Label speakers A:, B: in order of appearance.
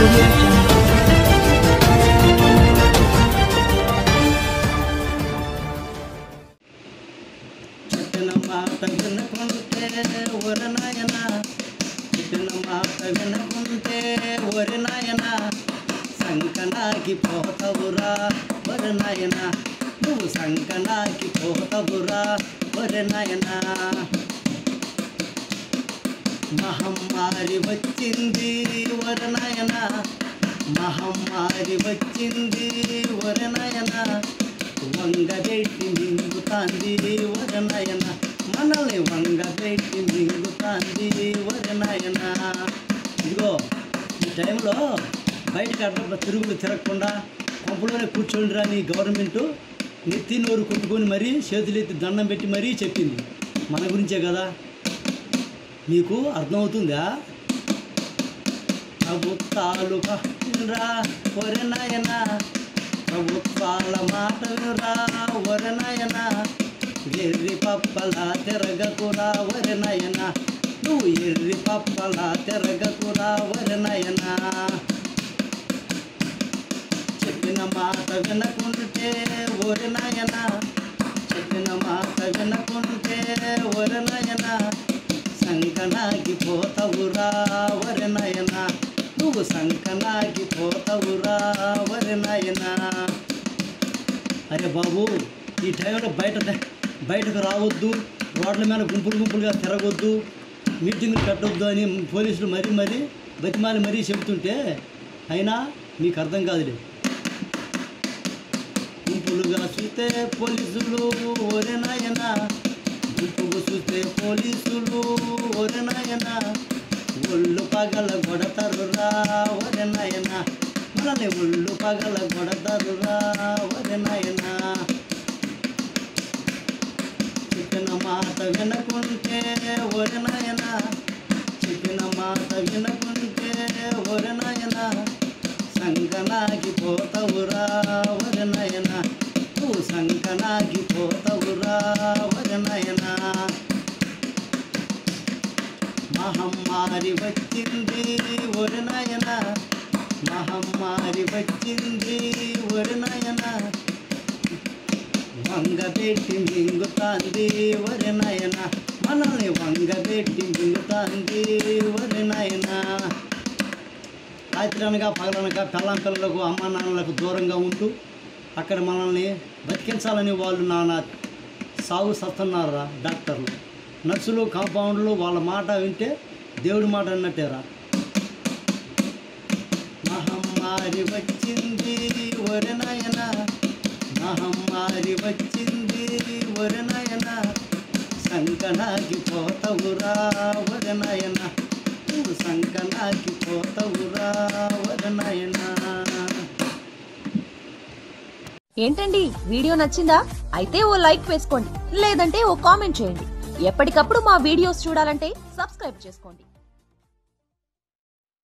A: audio jungle.
B: చెప్పిన మాట వినకుంటే ఒరి నాయన చెప్పిన మాట వినకుంటే ఒరి నాయన సంకనాకి పోతవురా ఒరి నాయన నువ్వు సంకనాకి పోతవురా ఒరి నాయన మహమ్మారి వచ్చింది ఒరి నాయన మహమ్మారి వచ్చింది ఒరి నాయన వంగబెట్టి మింగుతాంది వరనయన మనల్ని వంగబెట్టి మింగుతాంది వరనయన ఇదిగో ఈ టైంలో బయటకు అడ్డ తిరుగులు తిరగకుండా కొంపలోనే కూర్చోండిరా నీ గవర్నమెంట్ నెత్తి నోరు కొట్టుకొని మరీ చేతులెత్తి దండం పెట్టి మరీ చెప్పింది మన గురించే కదా మీకు అర్థమవుతుందా ప్రభుత్వాలు రా ఒరే నాయన ప్రభుత్వాల మాట వినురా ఒరే నాయన ఎర్రి పప్పల తిరగకురా ఒరే నాయన నువ్వు ఎర్రి పప్పల తిరగకురా ఒరే నాయన చెప్పిన మాట వినకుంటే ఒరే నాయన చెప్పిన మాట వినకుంటే ఒరే నాయన సంకనాకి పోతవురా ఒరే నాయన నువ్వు సంకనాకి పోతవురా ఒరే నాయన అరే బాబు ఈ టైంలో బయట బయటకు రావద్దు రోడ్ల మీద గుంపులు గుంపులుగా తిరగొద్దు మీటింగులు పెట్టొద్దు అని పోలీసులు మరీ మరీ బతిమాలి మరీ చెబుతుంటే అయినా మీకు అర్థం కాదులే గుంపులుగా చూస్తే పోలీసులు ఒరే నాయన గుంపులు చూస్తే పోలీసులు ఒరే నాయన ఒళ్ళు పగల కొడతారురా ఒరే నాయన మనల్ని ఒళ్ళు పగల కొడతారురా ఒరే నాయన చెప్పిన మాట వినకుంటే ఒరే నాయన చెప్పిన మాట వినకుంటే ఒరే నాయన సంకనాకి పోతవురా ఒరే నాయన నువ్వు సంకనాకి పోతవురా ఒరే నాయన మహమ్మారి వచ్చింది ఒరి నాయన మహమ్మారి వచ్చింది ఒరి నాయన వంగబెట్టి మింగుతాంది ఒరి నాయన మనల్ని వంగబెట్టి మింగుతాంది ఒరి నాయన రాత్రి అనగా పగలనగా పెళ్ళం పిల్లలకు అమ్మ నాన్నలకు దూరంగా ఉంటూ అక్కడ మనల్ని బతికించాలని వాళ్ళు నాన్న సాగు సస్తున్నారా డాక్టర్లు నర్సులు కాంపౌండ్లు వాళ్ళ మాట వింటే దేవుడి మాట అన్నట్టేరా మహమ్మారి వచ్చింది ఒరి నాయన మహమ్మారి వచ్చింది ఒరి నాయన సంకనాకి పోతవురా ఒరి నాయన నువ్వు సంకనాకి పోతవురా ఒరి నాయన
C: ఏంటండి వీడియో నచ్చిందా అయితే ఓ లైక్ వేసుకోండి లేదంటే ఓ కామెంట్ చేయండి ఎప్పటికప్పుడు మా వీడియోస్ చూడాలంటే సబ్స్క్రైబ్ చేసుకోండి